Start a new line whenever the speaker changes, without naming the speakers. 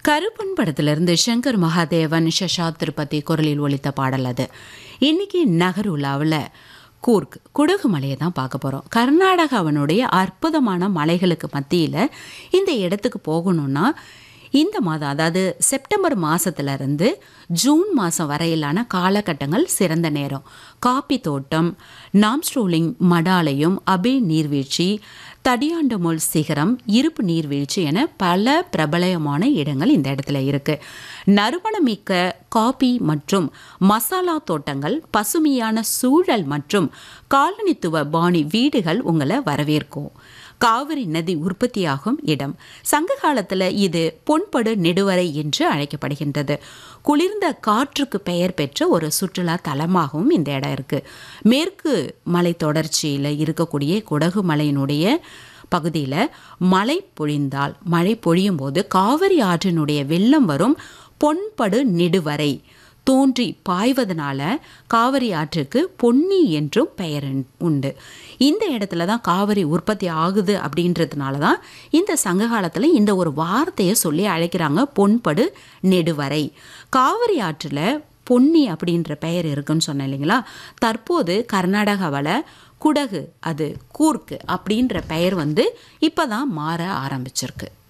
கருப்பன் படத்திலிருந்து சங்கர் மகாதேவன் ஷஷா திருப்பதி குரலில் ஒலித்த பாடல் அது இன்னைக்கு நகருலாவில் கூர்க் குடகு மலையை தான் பார்க்க போகிறோம் கர்நாடகாவினுடைய அற்புதமான மலைகளுக்கு மத்தியில் இந்த இடத்துக்கு போகணும்னா இந்த மாதம் அதாவது செப்டம்பர் மாசத்துல இருந்து ஜூன் மாதம் வரையிலான காலகட்டங்கள் சிறந்த நேரம் காப்பி தோட்டம் நாம்ஸ்ட்ரோலிங் மடாலயம் அபே நீர்வீழ்ச்சி தடியாண்டமுல் சிகரம் இருப்பு நீர்வீழ்ச்சி என பல பிரபலமான இடங்கள் இந்த இடத்துல இருக்கு நறுமணமிக்க காபி மற்றும் மசாலா தோட்டங்கள் பசுமையான சூழல் மற்றும் காலனித்துவ பாணி வீடுகள் உங்களை வரவேற்கும் காவிரி நதி உற்பத்தியாகும் இடம் சங்க காலத்தில் இது பொன்படு நெடுவரை என்று அழைக்கப்படுகின்றது குளிர்ந்த காற்றுக்கு பெயர் பெற்ற ஒரு சுற்றுலா தலமாகவும் இந்த இடம் இருக்கு மேற்கு மலை தொடர்ச்சியில் இருக்கக்கூடிய குடகு மலையினுடைய பகுதியில் மழை பொழிந்தால் மழை பொழியும் போது காவிரி ஆற்றினுடைய வெள்ளம் வரும் பொன்படு நெடுவரை தோன்றி பாய்வதனால காவிரி ஆற்றுக்கு பொன்னி என்றும் பெயர் உண்டு இந்த இடத்துல தான் காவிரி உற்பத்தி ஆகுது அப்படின்றதுனால தான் இந்த சங்க காலத்தில் இந்த ஒரு வார்த்தையை சொல்லி அழைக்கிறாங்க பொன்படு நெடுவரை காவிரி ஆற்றில் பொன்னி அப்படின்ற பெயர் இருக்குன்னு சொன்னேன் இல்லைங்களா தற்போது கர்நாடகாவில் குடகு அது கூர்க்கு அப்படின்ற பெயர் வந்து இப்போ தான் மாற ஆரம்பிச்சிருக்கு